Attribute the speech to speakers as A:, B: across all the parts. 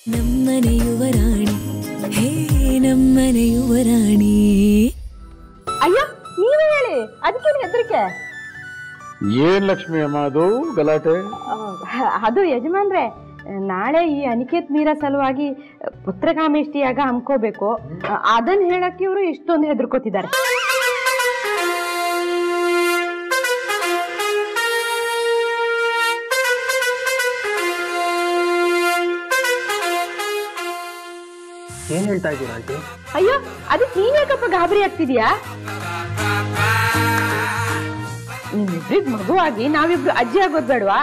A: ನಮ್ಮನೆ ಯುವರಾಣಿ ಹೇ ನಮ್ಮನೆ ಯುವರಾಣಿ
B: ಅಯ್ಯೋ ನೀವೇ ಹೇಳಿ ಅದಕ್ಕೇನು ಹೆದರಿಕೆ
C: ಏನ್ ಲಕ್ಷ್ಮಿ ಅಮ್ಮ ಅದು ಗಲಾಟೆ
B: ಅದು ಯಜಮಾನ್ರೆ ನಾಳೆ ಈ ಅನಿಕೇತ್ ಮೀರಾ ಸಲುವಾಗಿ ಪುತ್ರಕಾಮೇಷ್ಟಿಯಾಗ ಹಮ್ಕೋಬೇಕು ಅದನ್ನ ಹೇಳಕ್ಕೆ ಇವರು ಇಷ್ಟೊಂದು ಹೆದರ್ಕೋತಿದ್ದಾರೆ
D: ಏನ್ ಹೇಳ್ತಾ ಇದ್ದೀರಾ ಆಂಟಿ
B: ಅಯ್ಯೋ ಅದಕ್ಕೆ ನೀನ್ ಯಾಕಪ್ಪ ಗಾಬರಿ ಆಗ್ತಿದ್ಯಾ ನಿಮ್ಮಿಬ್ರಿಗೆ ಮಗುವಾಗಿ ನಾವಿಬ್ರು ಅಜ್ಜಿ ಆಗೋದ್ ಬೇಡವಾ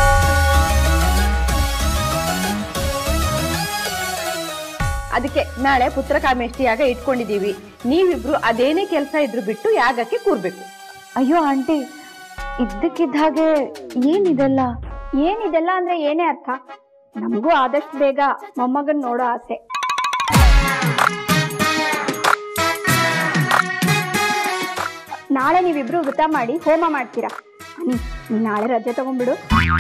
B: ಅದಕ್ಕೆ ನಾಳೆ ಪುತ್ರಕಾಮೇಷ್ಟಿಯಾಗ ಇಟ್ಕೊಂಡಿದೀವಿ ನೀವಿಬ್ರು ಅದೇನೇ ಕೆಲಸ ಇದ್ರು ಬಿಟ್ಟು ಯಾಗಕ್ಕೆ ಕೂರ್ಬೇಕು
E: ಅಯ್ಯೋ ಆಂಟಿ ಇದ್ದಕ್ಕಿದ್ದ ಹಾಗೆ ಏನಿದೆಲ್ಲ ಏನಿದೆಲ್ಲ ಅಂದ್ರೆ ಏನೇ ಅರ್ಥ ನಮಗೂ ಆದಷ್ಟು ಬೇಗ ಮೊಮ್ಮಗನ್ ನೋಡೋ ಆಸೆ ನಾಳೆ ನೀವಿಬ್ರು ವೃತ ಮಾಡಿ ಹೋಮ ಮಾಡ್ತೀರಾ ಅನಿ ನೀನ್ ನಾಳೆ ರಜೆ ತಗೊಂಡ್ಬಿಡು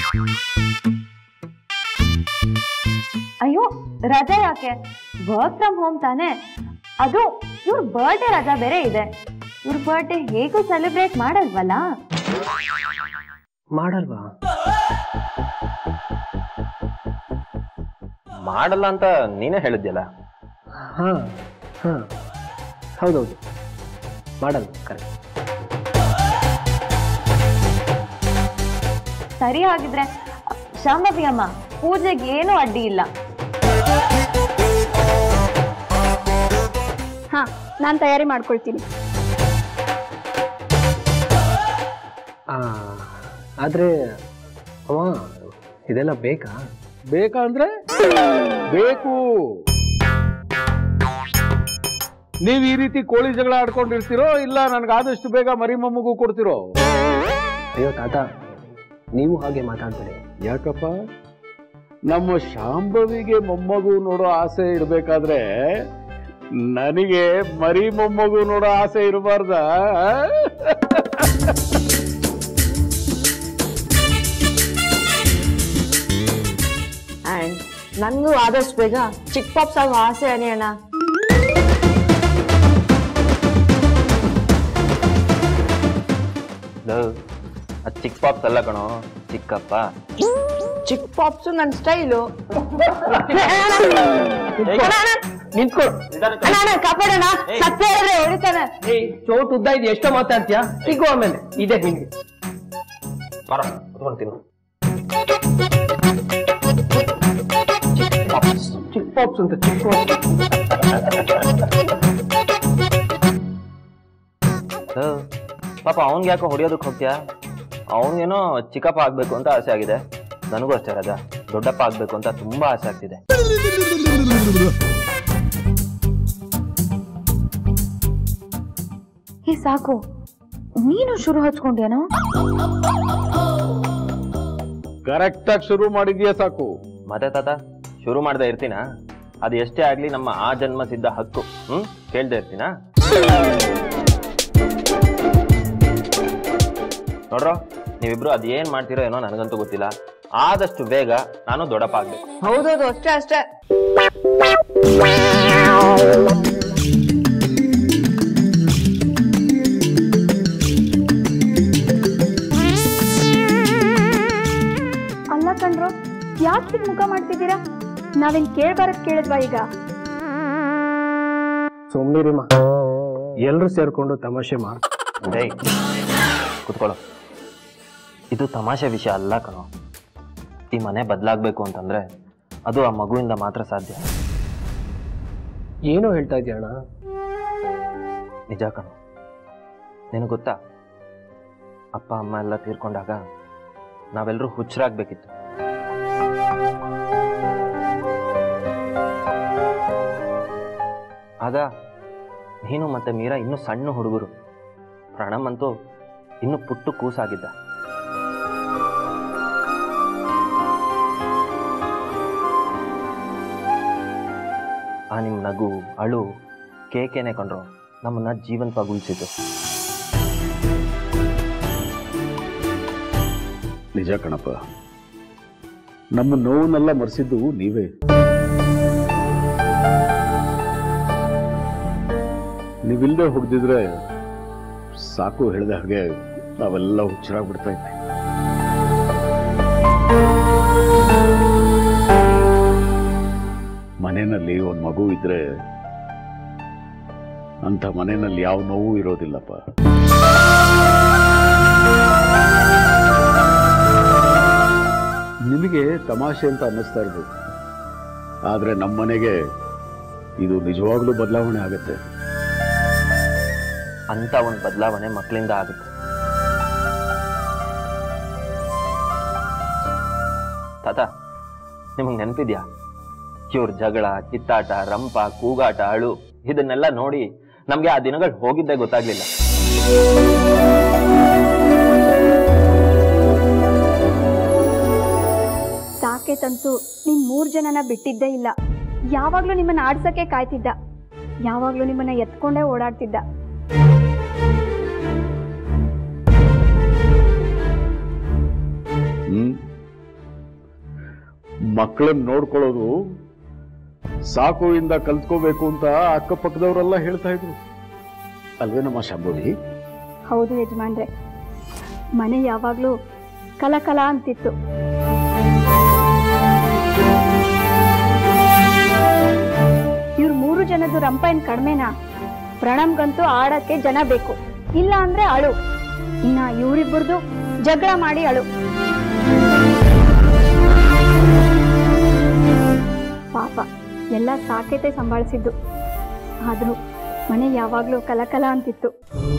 F: ಅಯ್ಯೋ ರಜೆ ಯಾಕೆ ವರ್ಕ್ ಫ್ರಮ್ ಹೋಮ್ ತಾನೆ ಅದು ಇವ್ರ ಬರ್ಡೇ ರಜಾ ಬೇರೆ ಇದೆ ಇವ್ರ ಬರ್ಡೇ ಹೇಗೂ ಸೆಲೆಬ್ರೇಟ್ ಮಾಡಲ್ವಲ್ಲ
D: ಮಾಡಲ್ವಾ
G: ಮಾಡಲ್ಲ ಅಂತ ನೀನೇ ಹೇಳಿದ್ಯಲ್ಲ
D: ಹಾ ಹಾ ಹೌದೌದು ಮಾಡಲ್ಲ ಕರೆಕ್ಟ್
F: ಸರಿ ಹಾಗಿದ್ರೆ ಶಾಂಭವಿ ಅಮ್ಮ ಪೂಜೆಗೆ ಏನೂ ಅಡ್ಡಿ ಇಲ್ಲ
E: ಹಾ ನಾನು ತಯಾರಿ ಮಾಡ್ಕೊಳ್ತೀನಿ
D: ಆ, ಆದ್ರೆ ಅವ ಇದೆಲ್ಲ ಬೇಕಾ
C: ಬೇಕಾ ಅಂದ್ರೆ ಬೇಕು ನೀವ್ ಈ ರೀತಿ ಕೋಳಿ ಜಗಳ ಆಡ್ಕೊಂಡಿರ್ತೀರೋ ಇಲ್ಲ ನನ್ಗೆ ಆದಷ್ಟು ಬೇಗ ಮರಿ ಮೊಮ್ಮಗು ಕೊಡ್ತಿರೋ
D: ಅಯ್ಯೋ ತಾತ ನೀವು ಹಾಗೆ ಮಾತಾಡ್ಬೇಡಿ
C: ಯಾಕಪ್ಪ ನಮ್ಮ ಶಾಂಭವಿಗೆ ಮೊಮ್ಮಗು ನೋಡೋ ಆಸೆ ಇರ್ಬೇಕಾದ್ರೆ ನನಗೆ ಮರಿ ಮೊಮ್ಮಗು ನೋಡೋ ಆಸೆ ಇರಬಾರ್ದ
F: ಅಂಡ್ ನನ್ಗೂ ಆದಷ್ಟು ಬೇಗ ಚಿಕ್ಕ ಪಾಪ್ಸ್ ಆಗೋ ಆಸೆ ಅನಿ ಅಣ್ಣ
G: ಅದು ಚಿಕ್ಕ ಪಾಪ್ಸ್ ಅಲ್ಲ ಕಣೋ ಚಿಕ್ಕಪ್ಪ
F: ಚಿಕ್ಕ ಪಾಪ್ಸು ನನ್ನ ಸ್ಟೈಲು
D: ನಿಂತ್ಕೊ
F: ಕಾಪಾಡೋಣ ಸತ್ತ ಹೇಳಿದ್ರೆ ಹೊಡಿತಾನೆ
D: ಏಯ್ ಚೋಟ್ ಉದ್ದ ಇದೆ ಎಷ್ಟೋ ಮಾತಾಡ್ತೀಯಾ ಸಿಗು ಆಮೇಲೆ ಇದೆ ನಿಂಗೆ
G: ಬರ ಕುತ್ಕೊಂಡ್ ತಿನ್ನು
D: ಚಿಕ್ಕ ಪಾಪ್ಸ್ ಅಂತ ಚಿಕ್ಕ
G: ಅದು, ಪಾಪ ಅವ್ನ್ಗೆ ಯಾಕೋ ಹೊಡಿಯೋದಕ್ಕೆ ಹೋಗ್ತೀಯಾ ಅವನಿಗೇನೋ ಚಿಕ್ಕಪ್ಪ ಆಗ್ಬೇಕು ಅಂತ ಆಸೆ ಆಗಿದೆ ನನಗೂ ಅಷ್ಟೇ ರಾಜಾ ದೊಡ್ಡಪ್ಪ ಆಗ್ಬೇಕು ಅಂತ ತುಂಬಾ ಆಸೆ ಆಗ್ತಿದೆ
F: ಹೇ ಸಾಕು ನೀನು ಶುರು ಹಚ್ಕೊಂಡೇನೋ
C: ಕರೆಕ್ಟ್ ಆಗಿ ಶುರು ಮಾಡಿದ್ಯಾ ಸಾಕು
G: ಮತ್ತೆ ತಾತ ಶುರು ಮಾಡದೆ ಇರ್ತೀನ ಅದು ಎಷ್ಟೇ ಆಗ್ಲಿ ನಮ್ಮ ಆ ಜನ್ಮ ಸಿದ್ಧ ಹಕ್ಕು ಹ್ಮ್ ಕೇಳ್ದೆ ಇರ್ತೀನಾ ನೋಡ್ರೋ ನೀವಿಬ್ರು ಅದೇನ್ ಮಾಡ್ತೀರೋ ಏನೋ ನನಗಂತೂ ಗೊತ್ತಿಲ್ಲ ಆದಷ್ಟು ಬೇಗ ನಾನು ದೊಡ್ಡಪ್ಪ ಆಗ್ಬೇಕು
F: ಹೌದೌದು ಅಷ್ಟೇ ಅಷ್ಟೇ
E: ಅಲ್ಲ ಕಣ್ರು ಯಾಕೆ ಹೀಗ್ ಮುಖ ಮಾಡ್ತಿದ್ದೀರಾ ನಾವೇನ್ ಕೇಳ್ಬಾರದ್ ಕೇಳಿದ್ವಾ ಈಗ
D: ಸುಮ್ಮನಿರಿಮ್ಮ ಎಲ್ರು ಸೇರ್ಕೊಂಡು ತಮಾಷೆ ಮಾಡ್
G: ಡೇಯ್ ಕುತ್ಕೊಳ್ಳೋ ಇದು ತಮಾಷೆ ವಿಷಯ ಅಲ್ಲ ಕಣೋ ಈ ಮನೆ ಬದಲಾಗ್ಬೇಕು ಅಂತಂದ್ರೆ ಅದು ಆ ಮಗುವಿಂದ ಮಾತ್ರ ಸಾಧ್ಯ
D: ಏನೋ ಹೇಳ್ತಾ ಇದೀಯ ಅಣ್ಣ
G: ನಿಜ ಕಣೋ ನಿನಗೆ ಗೊತ್ತಾ ಅಪ್ಪ ಅಮ್ಮ ಎಲ್ಲ ತೀರ್ಕೊಂಡಾಗ ನಾವೆಲ್ಲರೂ ಹುಚ್ಚರಾಗ್ಬೇಕಿತ್ತು ಆಗ ನೀನು ಮತ್ತೆ ಮೀರಾ ಇನ್ನೂ ಸಣ್ಣ ಹುಡುಗರು ಪ್ರಣಮ್ ಅಂತೂ ಇನ್ನು ಪುಟ್ಟು ಕೂಸಾಗಿದ್ದ ಆ ನಿಮ್ಮ ನಗು ಅಳು ಕೇಕೆನೆ ಕಂಡ್ರು ನಮ್ಮನ್ನ ಜೀವಂತವಾಗಿ ಉಳಿಸಿತು
C: ನಿಜ ಕಣಪ್ಪ ನಮ್ಮ ನೋವನ್ನೆಲ್ಲ ಮರೆಸಿದ್ದು ನೀವೇ ನೀವಿಲ್ಲದೆ ಹೋಗ್ದಿದ್ರೆ ಸಾಕು ಹೇಳಿದ ಹಾಗೆ ನಾವೆಲ್ಲ ಹುಚ್ಚರಾಗ್ಬಿಡ್ತಾ ಇದ್ವಿ ಮನೆಯಲ್ಲಿ ಒಂದು ಮಗು ಇದ್ರೆ ಅಂಥ ಮನೆಯಲ್ಲಿ ಯಾವ ನೋವು ಇರೋದಿಲ್ಲಪ್ಪ ನಿಮಗೆ ತಮಾಷೆ ಅಂತ ಅನ್ನಿಸ್ತಾ ಇರ್ಬೋದು ಆದರೆ ನಮ್ಮ ಮನೆಗೆ ಇದು ನಿಜವಾಗ್ಲೂ ಬದಲಾವಣೆ ಆಗುತ್ತೆ
G: ಅಂತ ಒಂದು ಬದಲಾವಣೆ ಮಕ್ಕಳಿಂದ ಆಗುತ್ತೆ ತಾತ ನಿಮಗೆ ನೆನಪಿದ್ಯಾ ಇವ್ರ ಜಗಳ ಕಿತ್ತಾಟ ರಂಪ ಕೂಗಾಟ ಅಳು ಇದನ್ನೆಲ್ಲ ನೋಡಿ ನಮ್ಗೆ ಆ ದಿನಗಳು ಹೋಗಿದ್ದೇ ಗೊತ್ತಾಗ್ಲಿಲ್ಲ
E: ಸಾಕೇತಂತೂ ನಿಮ್ ಮೂರ್ ಜನನ ಬಿಟ್ಟಿದ್ದೇ ಇಲ್ಲ ಯಾವಾಗ್ಲೂ ನಿಮ್ಮನ್ನ ಆಡ್ಸಕ್ಕೆ ಕಾಯ್ತಿದ್ದ ಯಾವಾಗ್ಲೂ ನಿಮ್ಮನ್ನ ಎತ್ಕೊಂಡೇ ಓಡಾಡ್ತಿದ್ದ
C: ಹ್ಮ್ ಮಕ್ಕಳನ್ನ ನೋಡ್ಕೊಳ್ಳೋದು ಸಾಕು ಇಂದ ಕಲ್ತ್ಕೋಬೇಕು ಅಂತ ಅಕ್ಕಪಕ್ಕದವರೆಲ್ಲ ಹೇಳ್ತಾ ಇದ್ರು ಅಲ್ವೇನಮ್ಮ ಶಾಂಭವಿ
E: ಹೌದು ಯಜಮಾನ್ರೆ ಮನೆ ಯಾವಾಗ್ಲೂ ಕಲಕಲ ಅಂತಿತ್ತು ಇವ್ರ ಮೂರು ಜನದ್ದು ರಂಪ ಏನ್ ಕಡಿಮೆನಾ ಪ್ರಣಮ್ಗಂತೂ ಆಡಕ್ಕೆ ಜನ ಬೇಕು ಇಲ್ಲ ಅಂದ್ರೆ ಅಳು ಇನ್ನ ಇವ್ರಿಬ್ಬರದು ಜಗಳ ಮಾಡಿ ಅಳು ಪಾಪ ಎಲ್ಲ ಸಾಕೇತೆ ಸಂಭಾಳಿಸಿದ್ದು ಆದ್ರೂ ಮನೆ ಯಾವಾಗ್ಲೂ ಕಲಕಲ ಅಂತಿತ್ತು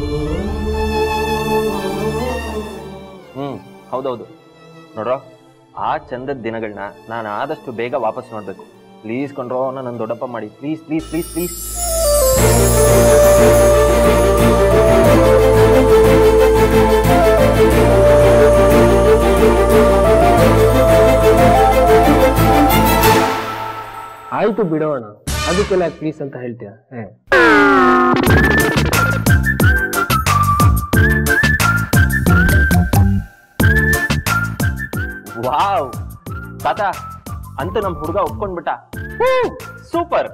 G: ಹ್ಮ್ ಹೌದೌದು ನೋಡ್ರೋ ಆ ಚಂದದ ದಿನಗಳನ್ನ ನಾನು ಆದಷ್ಟು ಬೇಗ ವಾಪಸ್ ನೋಡ್ಬೇಕು ಪ್ಲೀಸ್ ಕೊಂಡ್ರೋ ನನ್ನ ದೊಡ್ಡಪ್ಪ ಮಾಡಿ ಪ್ಲೀಸ್ ಪ್ಲೀಸ್ ಪ್ಲೀಸ್ ಪ್ಲೀಸ್
D: ಆಯ್ತು ಬಿಡೋಣ ಅದಕ್ಕೆಲ್ಲ ಪ್ಲೀಸ್ ಅಂತ ಹೇಳ್ತೀಯ ಹೇ
G: ವಾವ್ ತಾತ ಅಂತೂ ನಮ್ ಹುಡುಗ ಒಪ್ಕೊಂಡ್ಬಿಟ್ಟ ಸೂಪರ್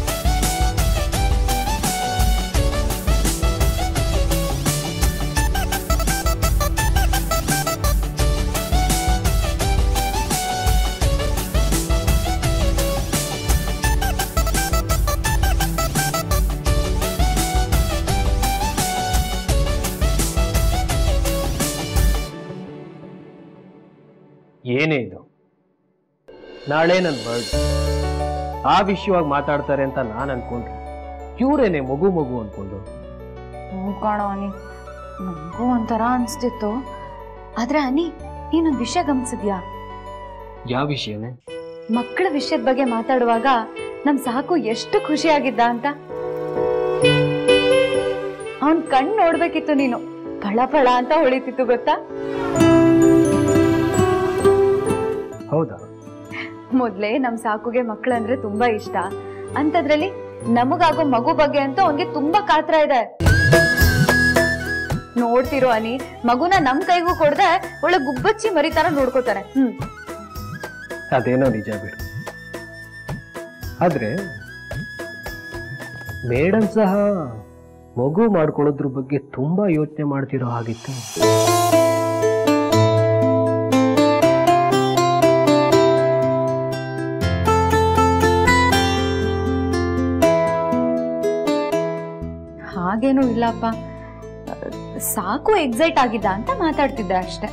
D: ಏನೇ ಇದು ನಾಳೆ ನನ್ನ ಬರ್ಡ್ ಆ ವಿಷಯವಾಗಿ ಮಾತಾಡ್ತಾರೆ ಅಂತ ನಾನು ಅನ್ಕೊಂಡ್ರೆ ಇವರೇನೆ ಮಗು ಮಗು ಅನ್ಕೊಂಡು
F: ಹ್ಞೂ ಕಾಣೋ ಅನಿ ನನಗೂ ಒಂಥರ ಅನಿಸ್ತಿತ್ತು ಆದ್ರೆ ಅನಿ ನೀನೊಂದು ವಿಷಯ ಗಮನಿಸಿದ್ಯಾ
D: ಯಾವ ವಿಷಯನೇ
F: ಮಕ್ಕಳ ವಿಷಯದ ಬಗ್ಗೆ ಮಾತಾಡುವಾಗ ನಮ್ ಸಾಕು ಎಷ್ಟು ಖುಷಿಯಾಗಿದ್ದ ಅಂತ ಅವನ್ ಕಣ್ ನೋಡ್ಬೇಕಿತ್ತು ನೀನು ಫಳ ಫಳ ಅಂತ ಹೊಳಿತಿತ್ತು ಗೊತ್ತಾ
D: ಹೌದಾ
F: ಮೊದ್ಲೇ ನಮ್ ಸಾಕುಗೆ ಮಕ್ಕಳಂದ್ರೆ ತುಂಬಾ ಇಷ್ಟ ಅಂತದ್ರಲ್ಲಿ ನಮಗಾಗೋ ಮಗು ಬಗ್ಗೆ ಅಂತೂ ಅವನ್ಗೆ ತುಂಬಾ ಕಾತ್ರ ಇದೆ ನೋಡ್ತಿರೋ ಅನಿ ಮಗುನ ನಮ್ ಕೈಗೂ ಕೊಡ್ದೆ ಒಳ್ಳೆ ಗುಬ್ಬಚ್ಚಿ ಮರಿತಾರ ನೋಡ್ಕೋತಾರೆ ಹ್ಮ್
D: ಅದೇನೋ ನಿಜ ಬಿಡು ಆದ್ರೆ ಮೇಡಮ್ ಸಹ ಮಗು ಮಾಡ್ಕೊಳ್ಳೋದ್ರ ಬಗ್ಗೆ ತುಂಬಾ ಯೋಚನೆ ಮಾಡ್ತಿರೋ ಹಾಗಿತ್ತು
F: ಹಾಗೇನೂ ಇಲ್ಲಪ್ಪ ಸಾಕು ಎಕ್ಸೈಟ್ ಆಗಿದ್ದ ಅಂತ ಮಾತಾಡ್ತಿದ್ದೆ ಅಷ್ಟೇ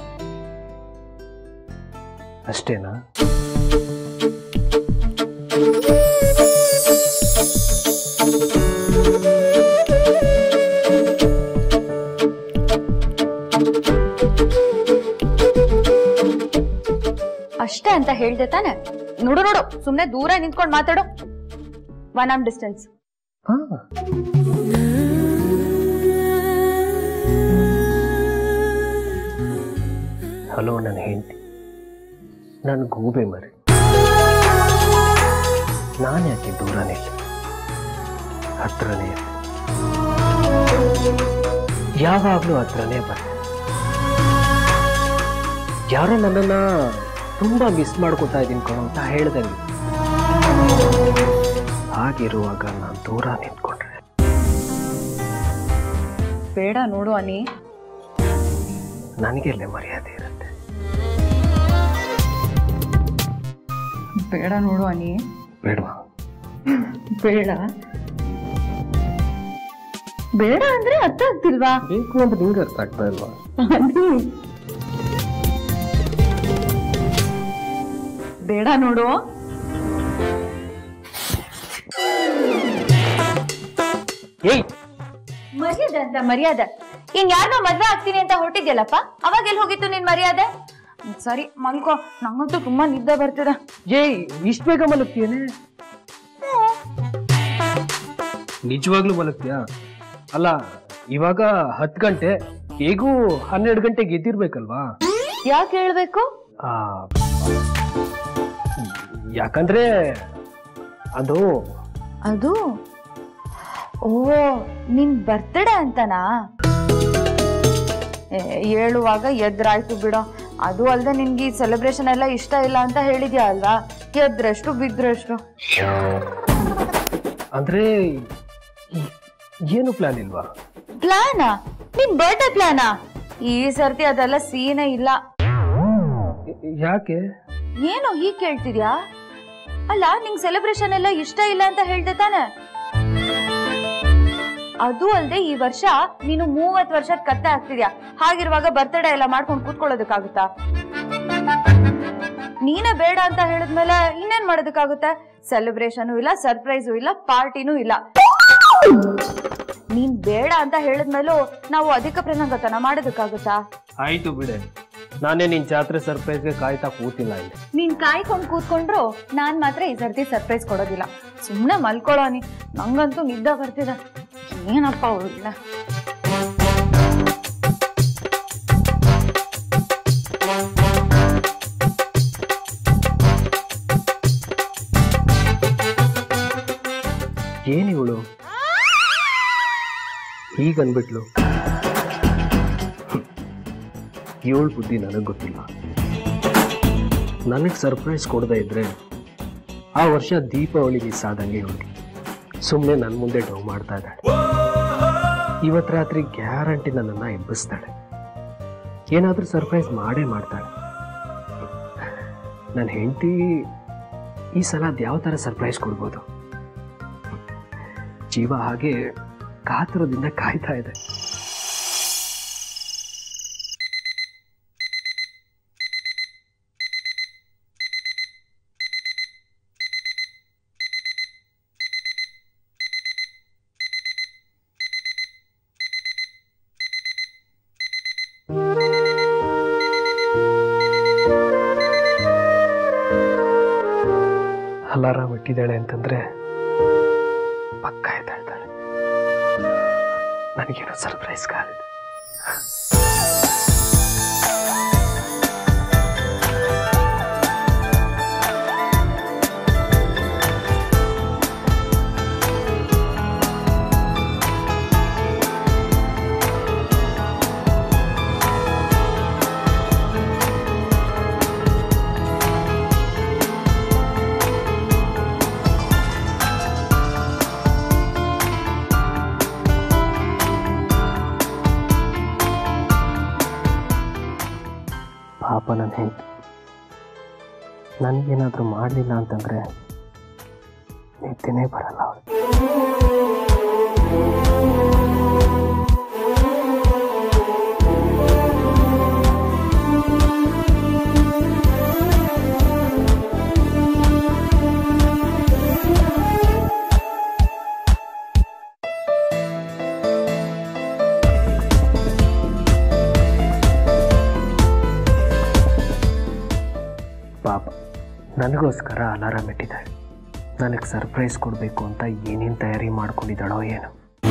D: ಅಷ್ಟೇನಾ
F: ಅಷ್ಟೇ ಅಂತ ಹೇಳ್ದೆ ತಾನೆ ನೋಡು ನೋಡು ಸುಮ್ನೆ ದೂರ ನಿಂತ್ಕೊಂಡು ಮಾತಾಡು ಒನ್ ಆಮ್ ಡಿಸ್ಟೆನ್ಸ್
D: ಹಾ ಹಲೋ ನನ್ನ ಹೆಂಡತಿ ನನ್ನ ಗೂಬೆ ಮರಿ ನಾನು ಯಾಕೆ ದೂರನೇ ಇಲ್ಲ ಹತ್ರನೇ ಇರ್ಲಿ. ಯಾವಾಗಲೂ ಹತ್ರನೇ ಬರ್ತೆ ಯಾರೋ ನನ್ನನ್ನ ತುಂಬಾ ಮಿಸ್ ಮಾಡ್ಕೊತಾ ಇದ್ದೀನಿ ಕಣೋ ಅಂತ ಹೇಳ್ದಂಗೆ ಹಾಗಿರುವಾಗ ನಾನು ದೂರ ನಿಂತ್ಕೊಂಡ್ರೆ
F: ಬೇಡ ನೋಡು ಅನಿ
D: ನನಗೆಲ್ಲೇ ಮರ್ಯಾದೆ ಇರುತ್ತೆ
F: ಬೇಡ ನೋಡು ಅನಿ
D: ಬೇಡವಾ
F: ಬೇಡ ಬೇಡ ಅಂದ್ರೆ ಅರ್ಥ ಆಗ್ತಿಲ್ವಾ
D: ಬೇಕು ಅಂತ ನಿಂಗೆ ಅರ್ಥ ಆಗ್ತಾ ಇಲ್ವಾ
F: ಅದು ಬೇಡ ನೋಡು
D: ಏಯ್
F: ಮರ್ಯಾದೆ ಅಂತ ಮರ್ಯಾದೆ ಇನ್ ಯಾರನ್ನೋ ಮದ್ವೆ ಆಗ್ತೀನಿ ಅಂತ ಹೊರಟಿದ್ಯಲ್ಲಪ್ಪ ಅವಾಗ ಎಲ್ಲಿ ಹೋಗಿತ್ತು ನಿನ್ ಮರ್ಯಾದೆ ಸರಿ ಮಲ್ಕೋ ನಂಗಂತೂ ತುಂಬಾ ನಿದ್ದೆ ಬರ್ತಿದೆ
D: ಏಯ್ ಇಷ್ಟು ಬೇಗ ಮಲಗ್ತೀಯೇನೆ ನಿಜವಾಗ್ಲೂ ಮಲಗ್ತೀಯಾ ಅಲ್ಲ ಇವಾಗ ಹತ್ತು ಗಂಟೆ ಹೇಗೂ ಹನ್ನೆರಡು ಗಂಟೆಗೆ ಎದ್ದಿರ್ಬೇಕಲ್ವಾ
F: ಯಾಕೆ ಹೇಳ್ಬೇಕು
D: ಆ, ಯಾಕಂದ್ರೆ ಅದು
F: ಅದು ಓ ನಿನ್ ಬರ್ತ್ಡೇ ಅಂತನಾ ಏ, ಹೇಳುವಾಗ ಎದ್ರಾಯ್ತು ಬಿಡೋ ಅದು ಅಲ್ದೆ ನಿನ್ಗೆ ಈ ಸೆಲೆಬ್ರೇಷನ್ ಎಲ್ಲ ಇಷ್ಟ ಇಲ್ಲ ಅಂತ ಹೇಳಿದ್ಯಾ ಅಲ್ವಾ ಎದ್ರೆಷ್ಟು ಬಿದ್ರೆಷ್ಟು
D: ಅಂದ್ರೆ ಈ- ಏನು ಪ್ಲಾನ್ ಇಲ್ವಾ
F: ಪ್ಲಾನಾ ನಿನ್ ಬರ್ಡೇ ಪ್ಲಾನಾ ಈ ಸರ್ತಿ ಅದೆಲ್ಲ ಸೀನೇ ಇಲ್ಲ
D: ಯಾಕೆ
F: ಏನು ಹೀಗ್ ಕೇಳ್ತಿದ್ಯಾ ಅಲ್ಲ ನಿಂಗ್ ಸೆಲೆಬ್ರೇಷನ್ ಎಲ್ಲ ಇಷ್ಟ ಇಲ್ಲ ಅಂತ ಹೇಳ್ದೆ ತಾನೆ ಅದು ಅಲ್ದೆ ಈ ವರ್ಷ ನೀನು ಮೂವತ್ ವರ್ಷದ ಕತ್ತೆ ಆಗ್ತಿದ್ಯಾ ಹಾಗಿರುವಾಗ ಬರ್ತಡೇ ಎಲ್ಲ ಮಾಡ್ಕೊಂಡು ಕೂತ್ಕೊಳ್ಳೋದಕ್ಕಾಗುತ್ತಾ ನೀನೇ ಬೇಡ ಅಂತ ಹೇಳಿದ್ಮೇಲೆ ಇನ್ನೇನ್ ಮಾಡೋದಕ್ಕಾಗುತ್ತೆ ಸೆಲೆಬ್ರೇಷನು ಇಲ್ಲ ಸರ್ಪ್ರೈಸು ಇಲ್ಲ ಪಾರ್ಟಿನೂ ಇಲ್ಲ ನೀನ್ ಬೇಡ ಅಂತ ಹೇಳಿದ್ಮೇಲೂ ನಾವು ಅಧಿಕ ಪ್ರಣಾಗತನ ಮಾಡೋದಕ್ಕಾಗುತ್ತಾ
D: ಆಯ್ತು ಬಿಡೆ ನಾನೇ ನಿನ್ ಜಾತ್ರೆ ಸರ್ಪ್ರೈಸ್ಗೆ ಕಾಯ್ತಾ ಕೂತಿಲ್ಲ ಇಲ್ಲಿ
F: ನೀನ್ ಕಾಯ್ಕೊಂಡ್ ಕೂತ್ಕೊಂಡ್ರು ನಾನ್ ಮಾತ್ರ ಈ ಸರ್ತಿ ಸರ್ಪ್ರೈಸ್ ಕೊಡೋದಿಲ್ಲ ಸುಮ್ನೆ ಮಲ್ಕೊಳ್ಳೋ ನೀ ನಂಗಂತೂ ನಿದ್ದೆ ಬರ್ತಿದೆ ಏನಪ್ಪ ಅವ್ರಿಲ್ಲ
D: ಏನಿವಳು ಈಗ ಅನ್ಬಿಟ್ಲು ಏಳು ಬುದ್ಧಿ ನನಗೆ ಗೊತ್ತಿಲ್ಲ ನನಗೆ ಸರ್ಪ್ರೈಸ್ ಕೊಡದೇ ಇದ್ರೆ ಆ ವರ್ಷ ದೀಪಾವಳಿ ಮಿಸ್ ಆದಂಗೆ ಇವಳು ಸುಮ್ಮನೆ ನನ್ನ ಮುಂದೆ ಡೌ ಮಾಡ್ತಾ ಇದ್ದಾಳೆ ಇವತ್ತು ರಾತ್ರಿ ಗ್ಯಾರಂಟಿ ನನ್ನನ್ನು ಎಬ್ಬಿಸ್ತಾಳೆ ಏನಾದರೂ ಸರ್ಪ್ರೈಸ್ ಮಾಡೇ ಮಾಡ್ತಾಳೆ ನನ್ನ ಹೆಂಡತಿ ಈ ಸಲ ಅದು ಯಾವ ಥರ ಸರ್ಪ್ರೈಸ್ ಕೊಡ್ಬೋದು ಜೀವ ಹಾಗೆ ಕಾತುರದಿಂದ ಕಾಯ್ತಾ ಇದೆ ಅಲಾರಾಮ್ ಇಟ್ಟಿದ್ದಾಳೆ ಅಂತಂದ್ರೆ ಪಕ್ಕ ಎದ್ದಾಳ್ತಾಳೆ ನನಗೇನೋ ಸರ್ಪ್ರೈಸ್ ಕಾಲಿದೆ ಪಾಪ ನನ್ನ ಹೆಂಡತಿ ನನಗೇನಾದರೂ ಮಾಡಲಿಲ್ಲ ಅಂತಂದರೆ ನಿದ್ದೆನೇ ಬರಲ್ಲ ಅವಳು ಪಾಪ ನನಗೋಸ್ಕರ ಅಲಾರಾಮ್ ಇಟ್ಟಿದ್ದಾಳೆ ನನಗೆ ಸರ್ಪ್ರೈಸ್ ಕೊಡಬೇಕು ಅಂತ ಏನೇನು ತಯಾರಿ ಮಾಡ್ಕೊಂಡಿದ್ದಾಳೋ ಏನೋ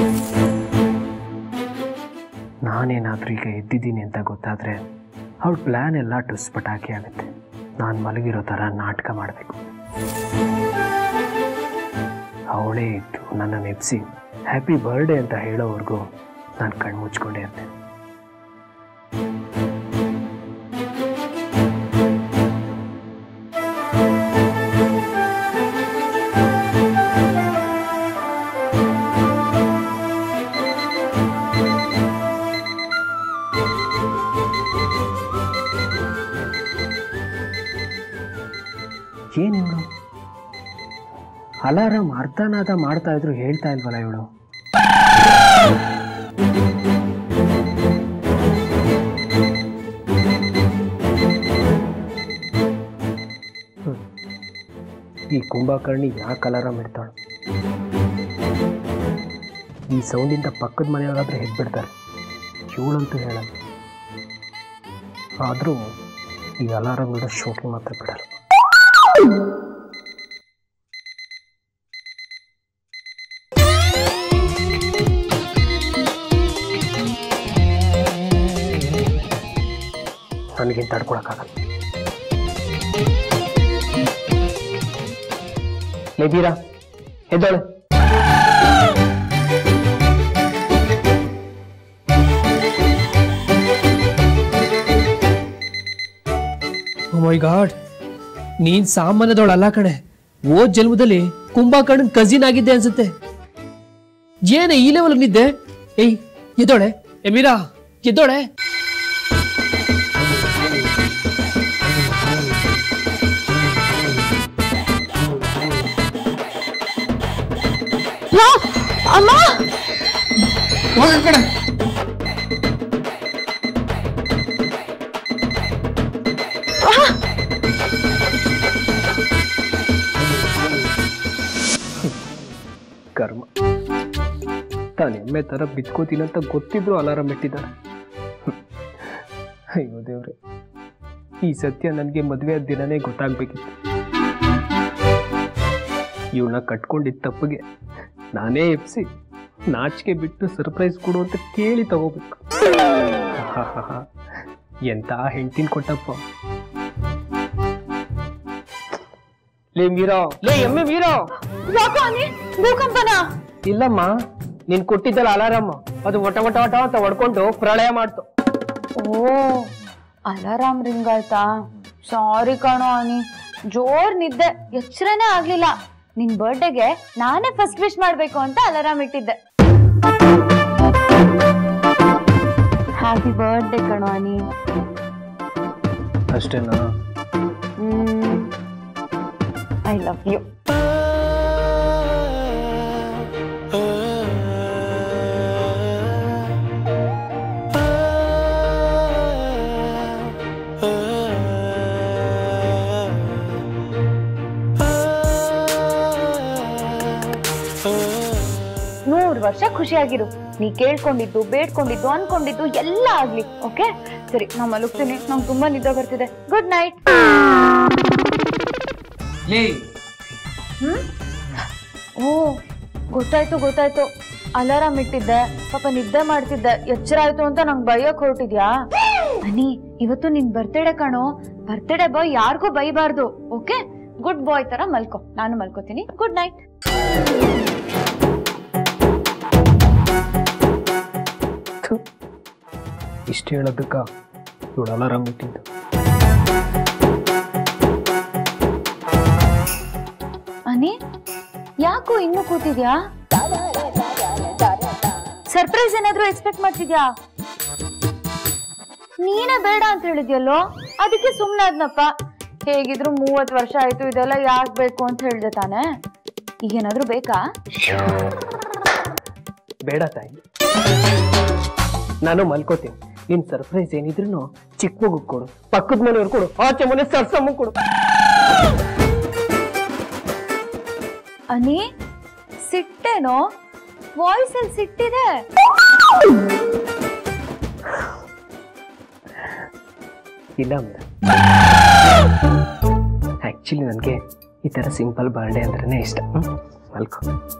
D: ನಾನೇನಾದರೂ ಈಗ ಎದ್ದಿದ್ದೀನಿ ಅಂತ ಗೊತ್ತಾದರೆ ಅವಳ ಪ್ಲ್ಯಾನ್ ಎಲ್ಲ ಟುಸ್ ಪಟಾಕಿ ಆಗುತ್ತೆ ನಾನು ಮಲಗಿರೋ ಥರ ನಾಟಕ ಮಾಡಬೇಕು ಅವಳೇ ಇದ್ದು ನನ್ನ ನೆಪ್ಸಿ ಹ್ಯಾಪಿ ಬರ್ಡೇ ಅಂತ ಹೇಳೋವರೆಗೂ ನಾನು ಕಣ್ಣು ಮುಚ್ಕೊಂಡೇ ಇರ್ತೇನೆ ಅಲಾರಾಮ್ ಅರ್ಧನಾದ ಮಾಡ್ತಾ ಇದ್ರು ಹೇಳ್ತಾ ಇಲ್ವಲ್ಲ ಇವಳು ಈ ಕುಂಭಕರ್ಣಿ ಯಾಕೆ ಅಲಾರಾಮ್ ಇಡ್ತಾಳು ಈ ಸೌಂಡಿಂದ ಪಕ್ಕದ ಮನೆಯವರಾದ್ರೆ ಹೆದ್ಬಿಡ್ತಾರೆ ಇವಳಂತೂ ಹೇಳಲ್ಲ ಆದರೂ ಈ ಅಲಾರಾಮ್ ಇಡೋ ಶೋಕಿ ಮಾತ್ರ ಬಿಡಲ್ಲ ನನಗೆ ತಡ್ಕೊಳಕ್ಕಾಗಲ್ಲ ಲೇ ಬೀರಾ ಎದ್ದೋಳೆ
H: ಮೈ ಗಾಡ್ ನೀನ್ ಸಾಮಾನ್ಯದವಳಲ್ಲ ಕಣೆ ಓದ್ ಜನ್ಮದಲ್ಲಿ ಕುಂಭಕರ್ಣನ್ ಕಸಿನ್ ಆಗಿದ್ದೆ ಅನ್ಸುತ್ತೆ ಏನೇ ಈ ಲೆವೆಲ್ ನಿದ್ದೆ ಏಯ್ ಎದ್ದೋಳೆ ಏ ಮೀರಾ ಎದ್ದೋಳೆ ಹೋಗ ಕಡೆ
D: ಕರ್ಮ ತಾನು ಎಮ್ಮೆ ಥರ ಬಿತ್ಕೋತೀನಂತ ಗೊತ್ತಿದ್ರು ಅಲಾರಾಮ್ ಇಟ್ಟಿದ್ದಾರೆ ಅಯ್ಯೋ ದೇವ್ರೆ ಈ ಸತ್ಯ ನನಗೆ ಮದುವೆ ಆದ ದಿನನೇ ಗೊತ್ತಾಗ್ಬೇಕಿತ್ತು ಇವಳನ್ನ ಕಟ್ಕೊಂಡಿದ್ದ ತಪ್ಪಿಗೆ ನಾನೇ ಎಪ್ಸಿ ನಾಚಿಕೆ ಬಿಟ್ಟು ಸರ್ಪ್ರೈಸ್ ಕೊಡು ಅಂತ ಕೇಳಿ ತಗೋಬೇಕು ಆಹಾಹಾಹಾ. ಎಂತ ಹೆಂಡ್ತಿನ ಕೊಟ್ಟಪ್ಪ ಲೇ ಮೀರಾ ಲೇ ಎಮ್ಮೆ ಮೀರಾ
F: ಭೂಕಂಪನ
D: ಇಲ್ಲಮ್ಮ ನೀನ್ ಕೊಟ್ಟಿದ್ದಲ್ಲ ಅಲಾರಾಮ್ ಅದು ಒಟ ಒಟ ಒಟ ಅಂತ ಹೊಡ್ಕೊಂಡು ಪ್ರಳಯ ಮಾಡ್ತು
F: ಓ ಅಲಾರಾಮ್ ರಿಂಗ್ ಆಯ್ತಾ ಸಾರಿ ಕಣೋ ಅನಿ ಜೋರ್ ನಿದ್ದೆ ಎಚ್ಚರನೇ ಆಗ್ಲಿಲ್ಲ ನಿನ್ ಬರ್ಡೇಗೆ ನಾನೇ ಫಸ್ಟ್ ವಿಶ್ ಮಾಡ್ಬೇಕು ಅಂತ ಅಲಾರಾಮ್ ಇಟ್ಟಿದ್ದೆ ಹ್ಯಾಪಿ ಬರ್ಡೇ ಕಣೋ ಅನಿ
D: ಅಷ್ಟೇನಾ
F: ಐ ಲವ್ ಯು ನೂರು ವರ್ಷ ಖುಷಿಯಾಗಿರು ನೀ ಕೇಳ್ಕೊಂಡಿದ್ದು ಬೇಡ್ಕೊಂಡಿದ್ದು ಅನ್ಕೊಂಡಿದ್ದು ಎಲ್ಲ ಆಗ್ಲಿ ಓಕೆ ಸರಿ ನಾ ಮಲಗ್ತೀನಿ ನಂಗೆ ತುಂಬಾ ನಿದ್ದೆ ಬರ್ತಿದೆ ಗುಡ್ ನೈಟ್
H: ಲೇ
F: ಓ ಗೊತ್ತಾಯ್ತು ಗೊತ್ತಾಯ್ತು ಅಲಾರಾಮ್ ಇಟ್ಟಿದ್ದೆ ಪಾಪ ನಿದ್ದೆ ಮಾಡ್ತಿದ್ದೆ ಎಚ್ಚರ ಆಯ್ತು ಅಂತ ನಂಗೆ ಬೈಯಕ್ ಹೊರಟಿದ್ಯಾ ಅನಿ ಇವತ್ತು ನಿನ್ ಬರ್ತ್ಡೇ ಕಣೋ ಬರ್ತ್ಡೇ ಬಾಯ್ ಯಾರಿಗೂ ಬೈಬಾರ್ದು ಓಕೆ ಗುಡ್ ಬಾಯ್ ತರ ಮಲ್ಕೋ ನಾನು ಮಲ್ಕೋತೀನಿ ಗುಡ್ ನೈಟ್
D: ಇಷ್ಟು ಹೇಳೋದಕ್ಕ ಇವಳು ಅಲಾರಾಮ್ ಇಟ್ಟಿದ್ದು
F: ಅನಿ ಯಾಕೋ ಇನ್ನು ಕೂತಿದ್ಯಾ ಸರ್ಪ್ರೈಸ್ ಏನಾದ್ರೂ ಎಕ್ಸ್ಪೆಕ್ಟ್ ಮಾಡ್ತಿದ್ಯಾ ನೀನೇ ಬೇಡ ಅಂತ ಹೇಳಿದ್ಯಲ್ಲೋ ಅದಕ್ಕೆ ಸುಮ್ನೆ ಆದ್ನಪ್ಪ ಹೇಗಿದ್ರು ಮೂವತ್ ವರ್ಷ ಆಯ್ತು ಇದೆಲ್ಲ ಯಾಕ್ ಬೇಕು ಅಂತ ಹೇಳ್ದೆ ತಾನೆ ಈಗೇನಾದ್ರೂ ಬೇಕಾ
D: ಬೇಡ ತಾಯಿ ನಾನು ಮಲ್ಕೋತೀನಿ ನಿನ್ ಸರ್ಪ್ರೈಸ್ ಏನಿದ್ರು ಚಿಕ್ಕ ಮಗು ಕೊಡು ಪಕ್ಕದ ಮನೆಯವ್ರು ಕೊಡು ಆಚೆ ಮನೆ ಸರ್ಸಮ್ಮ ಕೊಡು
F: ಅನಿ ಸಿಟ್ಟೇನೋ ವಾಯ್ಸ್ ಅಲ್ಲಿ ಸಿಟ್ಟಿದೆ
D: ಇಲ್ಲ ಮೇಡಮ್ ಆ್ಯಕ್ಚುಲಿ ನನಗೆ ಈ ಥರ ಸಿಂಪಲ್ ಬರ್ಡೇ ಅಂದ್ರೇ ಇಷ್ಟ ಹ್ಮ್? ಮಲ್ಕೋ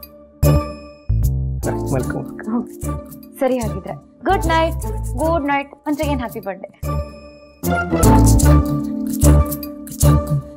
D: ಮಲ್ಕೋ ಮಲ್ಕೋ
F: ಸರಿ ಹಾಗಿದ್ರೆ good night good night once again happy birthday